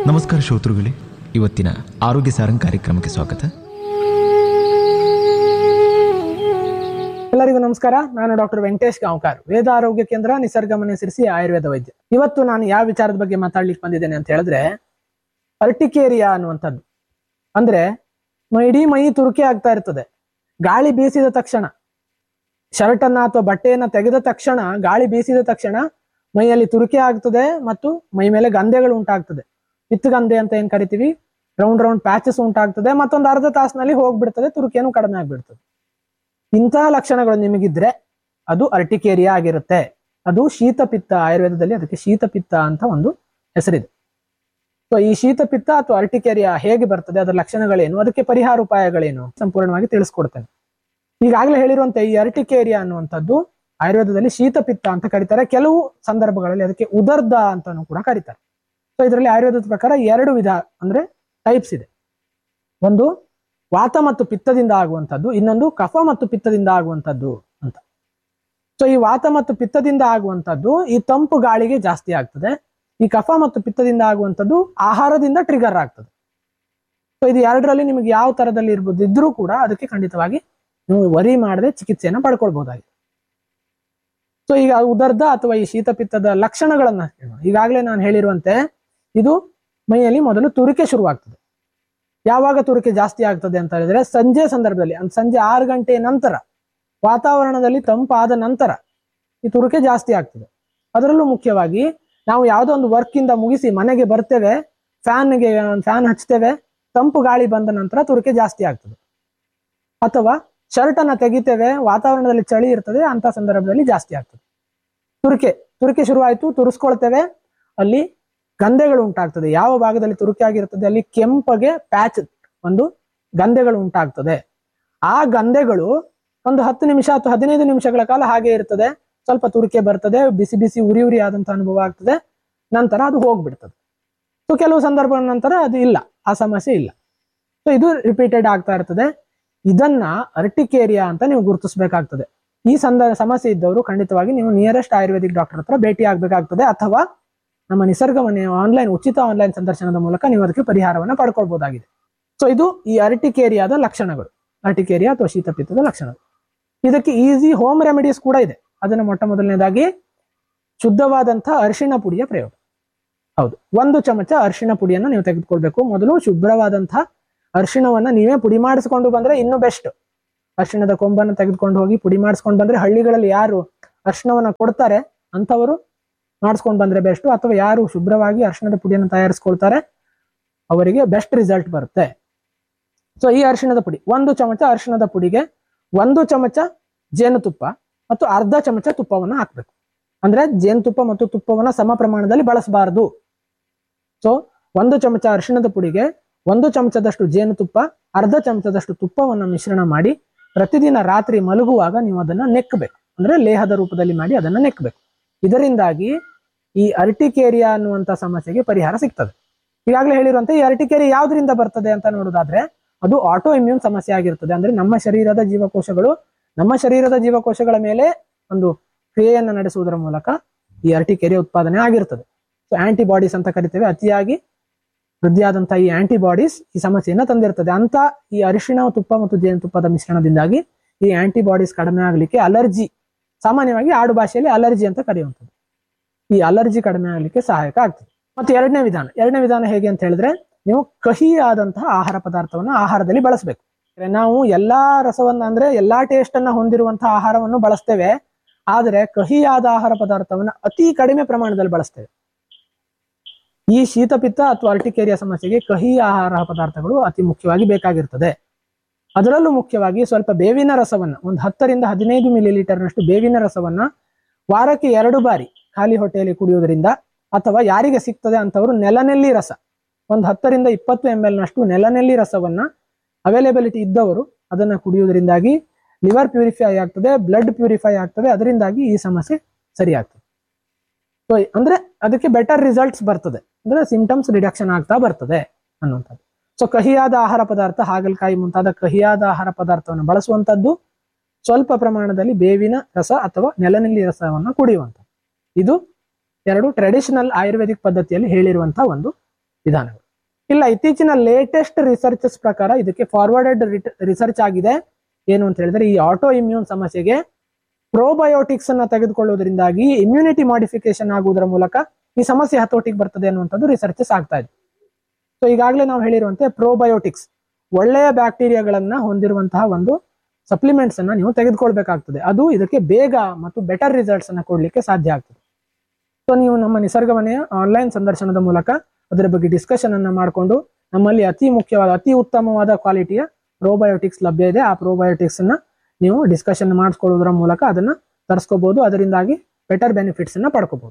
ನಮಸ್ಕಾರ ಶ್ರೋತೃಗಳೇ ಇವತ್ತಿನ ಆರೋಗ್ಯ ಸಾರಂಗ್ ಕಾರ್ಯಕ್ರಮಕ್ಕೆ ಸ್ವಾಗತ ಎಲ್ಲರಿಗೂ ನಮಸ್ಕಾರ ನಾನು ಡಾಕ್ಟರ್ ವೆಂಕಟೇಶ್ ಗಾಂವ್ಕರ್ ವೇದ ಆರೋಗ್ಯ ಕೇಂದ್ರ ನಿಸರ್ಗ ಮನೆ ಸಿರಿಸಿ ಆಯುರ್ವೇದ ವೈದ್ಯ ಇವತ್ತು ನಾನು ಯಾವ ವಿಚಾರದ ಬಗ್ಗೆ ಮಾತಾಡ್ಲಿಕ್ಕೆ ಬಂದಿದ್ದೇನೆ ಅಂತ ಹೇಳಿದ್ರೆ ಅರ್ಟಿಕೇರಿಯಾ ಅನ್ನುವಂಥದ್ದು ಅಂದ್ರೆ ಮ- ಇಡೀ ಮೈ ತುರುಕಿ ಆಗ್ತಾ ಇರ್ತದೆ ಗಾಳಿ ಬೀಸಿದ ತಕ್ಷಣ ಶರ್ಟ್ ಅನ್ನ ಅಥವಾ ಬಟ್ಟೆಯನ್ನ ತೆಗೆದ ತಕ್ಷಣ ಗಾಳಿ ಬೀಸಿದ ತಕ್ಷಣ ಮೈಯಲ್ಲಿ ತುರುಕಿ ಆಗ್ತದೆ ಮತ್ತು ಮೈ ಮೇಲೆ ಗಂಧೆಗಳು ಉಂಟಾಗ್ತದೆ ಪಿತ್ತಗಂಧೆ ಅಂತ ಏನ್ ಕರಿತೀವಿ ರೌಂಡ್ ರೌಂಡ್ ಪ್ಯಾಚಸ್ ಉಂಟಾಗ್ತದೆ ಮತ್ತೊಂದು ಅರ್ಧ ತಾಸಿನಲ್ಲಿ ಹೋಗ್ಬಿಡ್ತದೆ ತುರುಕಿಯನ್ನು ಕಡಿಮೆ ಆಗ್ಬಿಡ್ತದೆ ಇಂತಹ ಲಕ್ಷಣಗಳು ನಿಮಗಿದ್ರೆ ಅದು ಅರ್ಟಿಕೇರಿಯಾ ಆಗಿರುತ್ತೆ ಅದು ಶೀತಪಿತ್ತ ಆಯುರ್ವೇದದಲ್ಲಿ ಅದಕ್ಕೆ ಶೀತಪಿತ್ತ ಅಂತ ಒಂದು ಹೆಸರಿದೆ ಸೊ ಈ ಶೀತಪಿತ್ತ ಅಥವಾ ಅರ್ಟಿಕೇರಿಯಾ ಹೇಗೆ ಬರ್ತದೆ ಅದರ ಲಕ್ಷಣಗಳೇನು ಅದಕ್ಕೆ ಪರಿಹಾರ ಉಪಾಯಗಳೇನು ಸಂಪೂರ್ಣವಾಗಿ ತಿಳಿಸ್ಕೊಡ್ತೇನೆ ಈಗಾಗಲೇ ಹೇಳಿರುವಂತೆ ಈ ಅರ್ಟಿಕೇರಿಯಾ ಅನ್ನುವಂಥದ್ದು ಆಯುರ್ವೇದದಲ್ಲಿ ಶೀತಪಿತ್ತ ಅಂತ ಕರೀತಾರೆ ಕೆಲವು ಸಂದರ್ಭಗಳಲ್ಲಿ ಅದಕ್ಕೆ ಉದರ್ಧ ಅಂತಾನು ಕೂಡ ಕರೀತಾರೆ ಸೊ ಇದರಲ್ಲಿ ಆಯುರ್ವೇದದ ಪ್ರಕಾರ ಎರಡು ವಿಧ ಅಂದ್ರೆ ಟೈಪ್ಸ್ ಇದೆ ಒಂದು ವಾತ ಮತ್ತು ಪಿತ್ತದಿಂದ ಆಗುವಂಥದ್ದು ಇನ್ನೊಂದು ಕಫ ಮತ್ತು ಪಿತ್ತದಿಂದ ಆಗುವಂಥದ್ದು ಅಂತ ಸೊ ಈ ವಾತ ಮತ್ತು ಪಿತ್ತದಿಂದ ಆಗುವಂಥದ್ದು ಈ ತಂಪು ಗಾಳಿಗೆ ಜಾಸ್ತಿ ಆಗ್ತದೆ ಈ ಕಫ ಮತ್ತು ಪಿತ್ತದಿಂದ ಆಗುವಂಥದ್ದು ಆಹಾರದಿಂದ ಟ್ರಿಗರ್ ಆಗ್ತದೆ ಸೊ ಇದು ಎರಡರಲ್ಲಿ ನಿಮಗೆ ಯಾವ ತರದಲ್ಲಿ ಇರ್ಬೋದು ಇದ್ರೂ ಕೂಡ ಅದಕ್ಕೆ ಖಂಡಿತವಾಗಿ ನೀವು ವರಿ ಮಾಡದೆ ಚಿಕಿತ್ಸೆಯನ್ನು ಪಡ್ಕೊಳ್ಬಹುದಾಗಿದೆ ಸೊ ಈಗ ಉದರ್ಧ ಅಥವಾ ಈ ಶೀತಪಿತ್ತದ ಲಕ್ಷಣಗಳನ್ನ ಹೇಳೋಣ. ಈಗಾಗಲೇ ನಾನು ಹೇಳಿರುವಂತೆ ಇದು ಮೈಯಲ್ಲಿ ಮೊದಲು ತುರಿಕೆ ಶುರುವಾಗ್ತದೆ ಯಾವಾಗ ತುರಿಕೆ ಜಾಸ್ತಿ ಆಗ್ತದೆ ಅಂತ ಹೇಳಿದ್ರೆ ಸಂಜೆ ಸಂದರ್ಭದಲ್ಲಿ ಅಂದ್ರೆ ಸಂಜೆ ಆರು ಗಂಟೆ ನಂತರ ವಾತಾವರಣದಲ್ಲಿ ತಂಪಾದ ನಂತರ ಈ ತುರಿಕೆ ಜಾಸ್ತಿ ಆಗ್ತದೆ ಅದರಲ್ಲೂ ಮುಖ್ಯವಾಗಿ ನಾವು ಯಾವುದೋ ಒಂದು ವರ್ಕ್ ಇಂದ ಮುಗಿಸಿ ಮನೆಗೆ ಬರ್ತೇವೆ ಫ್ಯಾನ್ಗೆ ಫ್ಯಾನ್ ಹಚ್ತೇವೆ ತಂಪು ಗಾಳಿ ಬಂದ ನಂತರ ತುರಿಕೆ ಜಾಸ್ತಿ ಆಗ್ತದೆ ಅಥವಾ ಶರ್ಟ್ ಅನ್ನ ತೆಗಿತೇವೆ ವಾತಾವರಣದಲ್ಲಿ ಚಳಿ ಇರ್ತದೆ ಅಂತ ಸಂದರ್ಭದಲ್ಲಿ ಜಾಸ್ತಿ ಆಗ್ತದೆ ತುರಿಕೆ ತುರಿಕೆ ಶುರುವಾಯಿತು ತುರಿಸ್ಕೊಳ್ತೇವೆ ಅಲ್ಲಿ ಗಂಧೆಗಳು ಉಂಟಾಗ್ತದೆ ಯಾವ ಭಾಗದಲ್ಲಿ ತುರುಕಿ ಆಗಿರ್ತದೆ ಅಲ್ಲಿ ಕೆಂಪಗೆ ಪ್ಯಾಚ್ ಒಂದು ಗಂಧೆಗಳು ಉಂಟಾಗ್ತದೆ ಆ ಗಂಧೆಗಳು ಒಂದು ಹತ್ತು ನಿಮಿಷ ಅಥವಾ ಹದಿನೈದು ನಿಮಿಷಗಳ ಕಾಲ ಹಾಗೆ ಇರ್ತದೆ ಸ್ವಲ್ಪ ತುರಿಕೆ ಬರ್ತದೆ ಬಿಸಿ ಬಿಸಿ ಉರಿ ಉರಿ ಆದಂತ ಅನುಭವ ಆಗ್ತದೆ ನಂತರ ಅದು ಹೋಗ್ಬಿಡ್ತದೆ ಸೊ ಕೆಲವು ಸಂದರ್ಭದ ನಂತರ ಅದು ಇಲ್ಲ ಆ ಸಮಸ್ಯೆ ಇಲ್ಲ ಸೊ ಇದು ರಿಪೀಟೆಡ್ ಆಗ್ತಾ ಇರ್ತದೆ ಇದನ್ನ ಅರ್ಟಿಕೇರಿಯಾ ಅಂತ ನೀವು ಗುರುತಿಸಬೇಕಾಗ್ತದೆ ಈ ಸಂದ ಸಮಸ್ಯೆ ಇದ್ದವರು ಖಂಡಿತವಾಗಿ ನೀವು ನಿಯರೆಸ್ಟ್ ಆಯುರ್ವೇದಿಕ್ ಡಾಕ್ಟರ್ ಹತ್ರ ಭೇಟಿ ಆಗ್ಬೇಕಾಗ್ತದೆ ಅಥವಾ ನಮ್ಮ ನಿಸರ್ಗ ಮನೆಯ ಆನ್ಲೈನ್ ಉಚಿತ ಆನ್ಲೈನ್ ಸಂದರ್ಶನದ ಮೂಲಕ ನೀವು ಅದಕ್ಕೆ ಪರಿಹಾರವನ್ನು ಪಡ್ಕೊಳ್ಬಹುದಾಗಿದೆ ಸೊ ಇದು ಈ ಅರ್ಟಿಕೇರಿಯಾದ ಲಕ್ಷಣಗಳು ಅರ್ಟಿಕೇರಿಯಾ ಅಥವಾ ಶೀತಪಿತ್ತದ ಲಕ್ಷಣಗಳು ಇದಕ್ಕೆ ಈಸಿ ಹೋಮ್ ರೆಮಿಡೀಸ್ ಕೂಡ ಇದೆ ಅದನ್ನು ಮೊಟ್ಟ ಮೊದಲನೇದಾಗಿ ಶುದ್ಧವಾದಂತಹ ಅರಿಶಿಣ ಪುಡಿಯ ಪ್ರಯೋಗ ಹೌದು ಒಂದು ಚಮಚ ಅರಿಶಿಣ ಪುಡಿಯನ್ನು ನೀವು ತೆಗೆದುಕೊಳ್ಬೇಕು ಮೊದಲು ಶುಭ್ರವಾದಂತಹ ಅರಿಶಿಣವನ್ನ ನೀವೇ ಪುಡಿ ಮಾಡಿಸ್ಕೊಂಡು ಬಂದ್ರೆ ಇನ್ನೂ ಬೆಸ್ಟ್ ಅರಿಶಿಣದ ಕೊಂಬನ್ನು ತೆಗೆದುಕೊಂಡು ಹೋಗಿ ಪುಡಿ ಮಾಡಿಸ್ಕೊಂಡು ಬಂದ್ರೆ ಹಳ್ಳಿಗಳಲ್ಲಿ ಯಾರು ಅರಿಶಿಣವನ್ನ ಕೊಡ್ತಾರೆ ಅಂಥವರು ಮಾಡಿಸ್ಕೊಂಡು ಬಂದ್ರೆ ಬೆಸ್ಟ್ ಅಥವಾ ಯಾರು ಶುಭ್ರವಾಗಿ ಅರಿಶಿಣದ ಪುಡಿಯನ್ನು ತಯಾರಿಸ್ಕೊಳ್ತಾರೆ ಅವರಿಗೆ ಬೆಸ್ಟ್ ರಿಸಲ್ಟ್ ಬರುತ್ತೆ ಸೊ ಈ ಅರಿಶಿಣದ ಪುಡಿ ಒಂದು ಚಮಚ ಅರಿಶಿಣದ ಪುಡಿಗೆ ಒಂದು ಚಮಚ ಜೇನುತುಪ್ಪ ಮತ್ತು ಅರ್ಧ ಚಮಚ ತುಪ್ಪವನ್ನು ಹಾಕ್ಬೇಕು ಅಂದ್ರೆ ಜೇನುತುಪ್ಪ ಮತ್ತು ತುಪ್ಪವನ್ನ ಸಮ ಪ್ರಮಾಣದಲ್ಲಿ ಬಳಸಬಾರದು ಸೊ ಒಂದು ಚಮಚ ಅರಿಶಿಣದ ಪುಡಿಗೆ ಒಂದು ಚಮಚದಷ್ಟು ಜೇನುತುಪ್ಪ ಅರ್ಧ ಚಮಚದಷ್ಟು ತುಪ್ಪವನ್ನು ಮಿಶ್ರಣ ಮಾಡಿ ಪ್ರತಿದಿನ ರಾತ್ರಿ ಮಲಗುವಾಗ ನೀವು ಅದನ್ನ ನೆಕ್ಕಬೇಕು ಅಂದ್ರೆ ಲೇಹದ ರೂಪದಲ್ಲಿ ಮಾಡಿ ಅದನ್ನ ನೆಕ್ಕಬೇಕು ಇದರಿಂದಾಗಿ ಈ ಅರ್ಟಿಕೇರಿಯಾ ಅನ್ನುವಂತ ಸಮಸ್ಯೆಗೆ ಪರಿಹಾರ ಸಿಗ್ತದೆ ಈಗಾಗಲೇ ಹೇಳಿರುವಂತೆ ಈ ಅರ್ಟಿಕೇರಿಯಾ ಯಾವ್ದ್ರಿಂದ ಬರ್ತದೆ ಅಂತ ನೋಡೋದಾದ್ರೆ ಅದು ಆಟೋ ಇಮ್ಯೂನ್ ಸಮಸ್ಯೆ ಆಗಿರ್ತದೆ ಅಂದ್ರೆ ನಮ್ಮ ಶರೀರದ ಜೀವಕೋಶಗಳು ನಮ್ಮ ಶರೀರದ ಜೀವಕೋಶಗಳ ಮೇಲೆ ಒಂದು ಕ್ರಿಯೆಯನ್ನು ನಡೆಸುವುದರ ಮೂಲಕ ಈ ಅರ್ಟಿಕೇರಿಯಾ ಉತ್ಪಾದನೆ ಆಗಿರ್ತದೆ ಸೊ ಆಂಟಿಬಾಡೀಸ್ ಅಂತ ಕರಿತೇವೆ ಅತಿಯಾಗಿ ವೃದ್ಧಿಯಾದಂತಹ ಈ ಆಂಟಿಬಾಡೀಸ್ ಈ ಸಮಸ್ಯೆಯನ್ನ ತಂದಿರ್ತದೆ ಅಂತ ಈ ಅರಿಶಿಣ ತುಪ್ಪ ಮತ್ತು ಜೇನುತುಪ್ಪದ ಮಿಶ್ರಣದಿಂದಾಗಿ ಈ ಆಂಟಿಬಾಡೀಸ್ ಕಡಿಮೆ ಆಗಲಿಕ್ಕೆ ಅಲರ್ಜಿ ಸಾಮಾನ್ಯವಾಗಿ ಆಡು ಭಾಷೆಯಲ್ಲಿ ಅಲರ್ಜಿ ಅಂತ ಕರೆಯುವಂಥದ್ದು ಈ ಅಲರ್ಜಿ ಕಡಿಮೆ ಆಗಲಿಕ್ಕೆ ಸಹಾಯಕ ಆಗ್ತದೆ ಮತ್ತು ಎರಡನೇ ವಿಧಾನ ಎರಡನೇ ವಿಧಾನ ಹೇಗೆ ಅಂತ ಹೇಳಿದ್ರೆ ನೀವು ಕಹಿಯಾದಂತಹ ಆಹಾರ ಪದಾರ್ಥವನ್ನು ಆಹಾರದಲ್ಲಿ ಬಳಸಬೇಕು ನಾವು ಎಲ್ಲಾ ರಸವನ್ನ ಅಂದ್ರೆ ಎಲ್ಲಾ ಟೇಸ್ಟ್ ಅನ್ನ ಹೊಂದಿರುವಂತಹ ಆಹಾರವನ್ನು ಬಳಸ್ತೇವೆ ಆದರೆ ಕಹಿಯಾದ ಆಹಾರ ಪದಾರ್ಥವನ್ನ ಅತಿ ಕಡಿಮೆ ಪ್ರಮಾಣದಲ್ಲಿ ಬಳಸ್ತೇವೆ ಈ ಶೀತಪಿತ್ತ ಅಥವಾ ಅರ್ಟಿಕೇರಿಯಾ ಸಮಸ್ಯೆಗೆ ಕಹಿ ಆಹಾರ ಪದಾರ್ಥಗಳು ಅತಿ ಮುಖ್ಯವಾಗಿ ಬೇಕಾಗಿರ್ತದೆ ಅದರಲ್ಲೂ ಮುಖ್ಯವಾಗಿ ಸ್ವಲ್ಪ ಬೇವಿನ ರಸವನ್ನ ಒಂದು ಹತ್ತರಿಂದ ಹದಿನೈದು ಮಿಲಿ ಲೀಟರ್ನಷ್ಟು ಬೇವಿನ ರಸವನ್ನ ವಾರಕ್ಕೆ ಎರಡು ಬಾರಿ ಖಾಲಿ ಹೊಟ್ಟೆಯಲ್ಲಿ ಕುಡಿಯುವುದರಿಂದ ಅಥವಾ ಯಾರಿಗೆ ಸಿಗ್ತದೆ ಅಂತವರು ನೆಲನೆಲ್ಲಿ ರಸ ಒಂದು ಹತ್ತರಿಂದ ಇಪ್ಪತ್ತು ಎಂ ಎಲ್ ನಷ್ಟು ನೆಲನೆಲ್ಲಿ ರಸವನ್ನ ಅವೈಲೇಬಿಲಿಟಿ ಇದ್ದವರು ಅದನ್ನ ಕುಡಿಯುವುದರಿಂದಾಗಿ ಲಿವರ್ ಪ್ಯೂರಿಫೈ ಆಗ್ತದೆ ಬ್ಲಡ್ ಪ್ಯೂರಿಫೈ ಆಗ್ತದೆ ಅದರಿಂದಾಗಿ ಈ ಸಮಸ್ಯೆ ಸರಿಯಾಗ್ತದೆ ಸೊ ಅಂದ್ರೆ ಅದಕ್ಕೆ ಬೆಟರ್ ರಿಸಲ್ಟ್ಸ್ ಬರ್ತದೆ ಅಂದ್ರೆ ಸಿಂಟಮ್ಸ್ ರಿಡಕ್ಷನ್ ಆಗ್ತಾ ಬರ್ತದೆ ಅನ್ನುವಂಥದ್ದು ಸೊ ಕಹಿಯಾದ ಆಹಾರ ಪದಾರ್ಥ ಹಾಗಲಕಾಯಿ ಮುಂತಾದ ಕಹಿಯಾದ ಆಹಾರ ಪದಾರ್ಥವನ್ನು ಬಳಸುವಂಥದ್ದು ಸ್ವಲ್ಪ ಪ್ರಮಾಣದಲ್ಲಿ ಬೇವಿನ ರಸ ಅಥವಾ ನೆಲನೆಲ್ಲಿ ರಸವನ್ನು ಕುಡಿಯುವಂಥದ್ದು ಇದು ಎರಡು ಟ್ರೆಡಿಷನಲ್ ಆಯುರ್ವೇದಿಕ್ ಪದ್ಧತಿಯಲ್ಲಿ ಹೇಳಿರುವಂತಹ ಒಂದು ವಿಧಾನಗಳು ಇಲ್ಲ ಇತ್ತೀಚಿನ ಲೇಟೆಸ್ಟ್ ರಿಸರ್ಚಸ್ ಪ್ರಕಾರ ಇದಕ್ಕೆ ಫಾರ್ವರ್ಡೆಡ್ ರಿಸರ್ಚ್ ಆಗಿದೆ ಏನು ಅಂತ ಹೇಳಿದ್ರೆ ಈ ಆಟೋ ಇಮ್ಯೂನ್ ಸಮಸ್ಯೆಗೆ ಪ್ರೋಬಯೋಟಿಕ್ಸ್ ಅನ್ನ ತೆಗೆದುಕೊಳ್ಳುವುದರಿಂದಾಗಿ ಇಮ್ಯುನಿಟಿ ಮಾಡಿಫಿಕೇಶನ್ ಆಗುವುದರ ಮೂಲಕ ಈ ಸಮಸ್ಯೆ ಹತೋಟಿಗೆ ಬರ್ತದೆ ಅನ್ನುವಂಥದ್ದು ರಿಸರ್ಚಸ್ ಆಗ್ತಾ ಇದೆ ಸೊ ಈಗಾಗಲೇ ನಾವು ಹೇಳಿರುವಂತೆ ಪ್ರೋಬಯೋಟಿಕ್ಸ್ ಒಳ್ಳೆಯ ಬ್ಯಾಕ್ಟೀರಿಯಾಗಳನ್ನ ಹೊಂದಿರುವಂತಹ ಒಂದು ಸಪ್ಲಿಮೆಂಟ್ಸ್ ಅನ್ನ ನೀವು ತೆಗೆದುಕೊಳ್ಬೇಕಾಗ್ತದೆ ಅದು ಇದಕ್ಕೆ ಬೇಗ ಮತ್ತು ಬೆಟರ್ ರಿಸಲ್ಟ್ಸ್ ಅನ್ನ ಕೊಡ್ಲಿಕ್ಕೆ ಸಾಧ್ಯ ಆಗ್ತದೆ ಸೊ ನೀವು ನಮ್ಮ ನಿಸರ್ಗ ಮನೆಯ ಆನ್ಲೈನ್ ಸಂದರ್ಶನದ ಮೂಲಕ ಅದರ ಬಗ್ಗೆ ಡಿಸ್ಕಷನ್ ಅನ್ನ ಮಾಡಿಕೊಂಡು ನಮ್ಮಲ್ಲಿ ಅತಿ ಮುಖ್ಯವಾದ ಅತಿ ಉತ್ತಮವಾದ ಕ್ವಾಲಿಟಿಯ ಪ್ರೋಬಯೋಟಿಕ್ಸ್ ಲಭ್ಯ ಇದೆ ಆ ಪ್ರೋಬಯೋಟಿಕ್ಸ್ ಅನ್ನ ನೀವು ಡಿಸ್ಕಷನ್ ಮಾಡಿಸ್ಕೊಳ್ಳೋದ್ರ ಮೂಲಕ ಅದನ್ನ ತರಿಸ್ಕೋಬಹುದು ಅದರಿಂದಾಗಿ ಬೆಟರ್ ಬೆನಿಫಿಟ್ಸ್ ಅನ್ನ ಪಡ್ಕೋಬಹುದು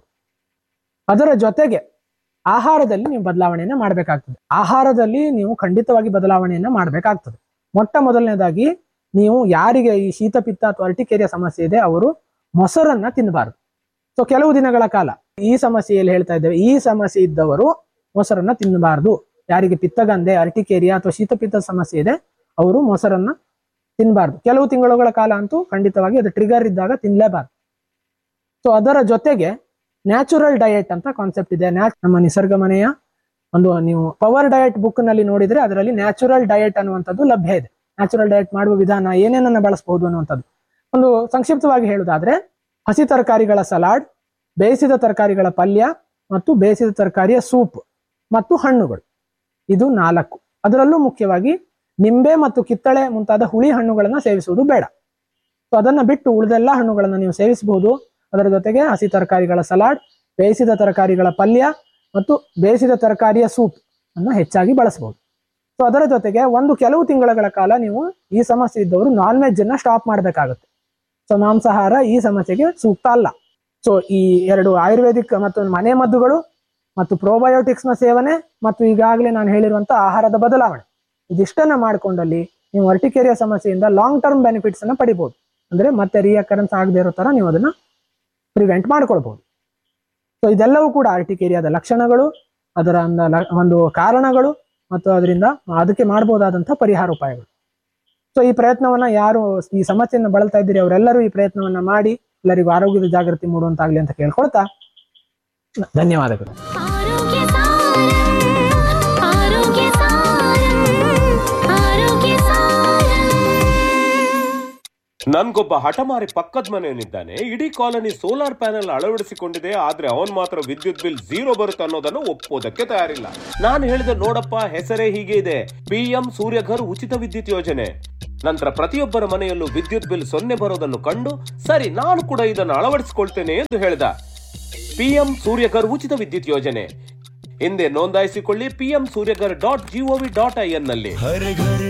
ಅದರ ಜೊತೆಗೆ ಆಹಾರದಲ್ಲಿ ನೀವು ಬದಲಾವಣೆಯನ್ನ ಮಾಡಬೇಕಾಗ್ತದೆ ಆಹಾರದಲ್ಲಿ ನೀವು ಖಂಡಿತವಾಗಿ ಬದಲಾವಣೆಯನ್ನ ಮಾಡಬೇಕಾಗ್ತದೆ ಮೊಟ್ಟ ಮೊದಲನೇದಾಗಿ ನೀವು ಯಾರಿಗೆ ಈ ಶೀತಪಿತ್ತ ಅಥವಾ ಅರ್ಟಿಕೇರಿಯ ಸಮಸ್ಯೆ ಇದೆ ಅವರು ಮೊಸರನ್ನ ತಿನ್ನಬಾರದು ಸೊ ಕೆಲವು ದಿನಗಳ ಕಾಲ ಈ ಸಮಸ್ಯೆಯಲ್ಲಿ ಹೇಳ್ತಾ ಇದ್ದೇವೆ ಈ ಸಮಸ್ಯೆ ಇದ್ದವರು ಮೊಸರನ್ನ ತಿನ್ನಬಾರದು ಯಾರಿಗೆ ಪಿತ್ತಗಂಧೆ ಅರ್ಟಿಕೇರಿಯಾ ಅಥವಾ ಶೀತಪಿತ್ತ ಸಮಸ್ಯೆ ಇದೆ ಅವರು ಮೊಸರನ್ನ ತಿನ್ನಬಾರ್ದು ಕೆಲವು ತಿಂಗಳುಗಳ ಕಾಲ ಅಂತೂ ಖಂಡಿತವಾಗಿ ಅದು ಟ್ರಿಗರ್ ಇದ್ದಾಗ ತಿನ್ಲೇಬಾರ್ದು ಸೊ ಅದರ ಜೊತೆಗೆ ನ್ಯಾಚುರಲ್ ಡಯಟ್ ಅಂತ ಕಾನ್ಸೆಪ್ಟ್ ಇದೆ ನ್ಯಾ ನಮ್ಮ ನಿಸರ್ಗ ಮನೆಯ ಒಂದು ನೀವು ಪವರ್ ಡಯಟ್ ಬುಕ್ ನಲ್ಲಿ ನೋಡಿದ್ರೆ ಅದರಲ್ಲಿ ನ್ಯಾಚುರಲ್ ಡಯಟ್ ಅನ್ನುವಂಥದ್ದು ಲಭ್ಯ ಇದೆ ನ್ಯಾಚುರಲ್ ಡಯಟ್ ಮಾಡುವ ವಿಧಾನ ಏನೇನನ್ನ ಬಳಸಬಹುದು ಅನ್ನುವಂಥದ್ದು ಒಂದು ಸಂಕ್ಷಿಪ್ತವಾಗಿ ಹೇಳುವುದಾದ್ರೆ ಹಸಿ ತರಕಾರಿಗಳ ಸಲಾಡ್ ಬೇಯಿಸಿದ ತರಕಾರಿಗಳ ಪಲ್ಯ ಮತ್ತು ಬೇಯಿಸಿದ ತರಕಾರಿಯ ಸೂಪ್ ಮತ್ತು ಹಣ್ಣುಗಳು ಇದು ನಾಲ್ಕು ಅದರಲ್ಲೂ ಮುಖ್ಯವಾಗಿ ನಿಂಬೆ ಮತ್ತು ಕಿತ್ತಳೆ ಮುಂತಾದ ಹುಳಿ ಹಣ್ಣುಗಳನ್ನ ಸೇವಿಸುವುದು ಬೇಡ ಸೊ ಅದನ್ನ ಬಿಟ್ಟು ಉಳಿದೆಲ್ಲ ಹಣ್ಣುಗಳನ್ನ ನೀವು ಸೇವಿಸಬಹುದು ಅದರ ಜೊತೆಗೆ ಹಸಿ ತರಕಾರಿಗಳ ಸಲಾಡ್ ಬೇಯಿಸಿದ ತರಕಾರಿಗಳ ಪಲ್ಯ ಮತ್ತು ಬೇಯಿಸಿದ ತರಕಾರಿಯ ಸೂಪ್ ಅನ್ನು ಹೆಚ್ಚಾಗಿ ಬಳಸಬಹುದು ಸೊ ಅದರ ಜೊತೆಗೆ ಒಂದು ಕೆಲವು ತಿಂಗಳ ಕಾಲ ನೀವು ಈ ಸಮಸ್ಯೆ ಇದ್ದವರು ನಾನ್ ವೆಜ್ ಅನ್ನ ಸ್ಟಾಪ್ ಮಾಡಬೇಕಾಗುತ್ತೆ ಸೊ ಮಾಂಸಾಹಾರ ಈ ಸಮಸ್ಯೆಗೆ ಸೂಕ್ತ ಅಲ್ಲ ಸೊ ಈ ಎರಡು ಆಯುರ್ವೇದಿಕ್ ಮತ್ತು ಮನೆ ಮದ್ದುಗಳು ಮತ್ತು probiotics ನ ಸೇವನೆ ಮತ್ತು ಈಗಾಗಲೇ ನಾನು ಹೇಳಿರುವಂತ ಆಹಾರದ ಬದಲಾವಣೆ ಇದಿಷ್ಟನ್ನ ಮಾಡ್ಕೊಂಡಲ್ಲಿ ನೀವು ಅರ್ಟಿಕೇರಿಯ ಸಮಸ್ಯೆಯಿಂದ ಲಾಂಗ್ ಟರ್ಮ್ ಬೆನಿಫಿಟ್ಸ್ ಅನ್ನ ಪಡಿಬಹುದು ಅಂದ್ರೆ ಮತ್ತೆ ರಿಯಕರೆನ್ಸ್ ಆಗದೆ ಇರೋ ತರ ನೀವು ಅದನ್ನ ಪ್ರಿವೆಂಟ್ ಮಾಡ್ಕೊಳ್ಬಹುದು ಸೊ ಇದೆಲ್ಲವೂ ಕೂಡ ಆರ್ಟಿಕೇರಿಯಾದ ಲಕ್ಷಣಗಳು ಅದರ ಒಂದು ಲ- ಒಂದು ಕಾರಣಗಳು ಮತ್ತು ಅದರಿಂದ ಅದಕ್ಕೆ ಮಾಡಬಹುದಾದಂತಹ ಪರಿಹಾರ ಉಪಾಯಗಳು ಸೊ ಈ ಪ್ರಯತ್ನವನ್ನ ಯಾರು ಈ ಸಮಸ್ಯೆಯನ್ನು ಬಳಲ್ತಾ ಇದ್ದೀರಿ ಅವರೆಲ್ಲರೂ ಈ ಪ್ರಯತ್ನವನ್ನ ಮಾಡಿ ಎಲ್ಲರಿಗೂ ಆರೋಗ್ಯದ ಜಾಗೃತಿ ಮೂಡುವಂತಾಗ್ಲಿ ಅಂತ ಕೇಳ್ಕೊಳ್ತಾ ಧನ್ಯವಾದಗಳು ಆರೋಗ್ಯ ಸಾರಂ ಆರೋಗ್ಯ ಸಾರಂ ಆರೋಗ್ಯ ಸಾರಂ ನನ್ಗೊಬ್ಬ ಹಠಮಾರಿ ಪಕ್ಕದ ಮನೆಯವನಿದ್ದಾನೆ ಇಡೀ ಕಾಲನಿ ಸೋಲಾರ್ ಪ್ಯಾನೆಲ್ ಅಳವಡಿಸಿಕೊಂಡಿದೆ ಆದ್ರೆ ಅವನ್ ಮಾತ್ರ ವಿದ್ಯುತ್ ಬಿಲ್ ಝೀರೋ ಬರುತ್ತೆ ಅನ್ನೋದನ್ನು ಒಪ್ಪೋದಕ್ಕೆ ತಯಾರಿಲ್ಲ ನಾನು ಹೇಳಿದೆ ನೋಡಪ್ಪ ಹೆಸರೇ ಹೀಗೆ ಇದೆ ಪಿಎಂ ಸೂರ್ಯಘರ್ ಉಚಿತ ವಿದ್ಯುತ್ ಯೋಜನೆ ನಂತರ ಪ್ರತಿಯೊಬ್ಬರ ಮನೆಯಲ್ಲೂ ವಿದ್ಯುತ್ ಬಿಲ್ ಸೊನ್ನೆ ಬರೋದನ್ನು ಕಂಡು ಸರಿ ನಾನು ಕೂಡ ಇದನ್ನು ಅಳವಡಿಸಿಕೊಳ್ತೇನೆ ಎಂದು ಹೇಳಿದ ಪಿಎಂ ಸೂರ್ಯಘರ್ ಉಚಿತ ವಿದ್ಯುತ್ ಯೋಜನೆ ಹಿಂದೆ ನೋಂದಾಯಿಸಿಕೊಳ್ಳಿ PM Suryaghar dot gov dot I N ನಲ್ಲಿ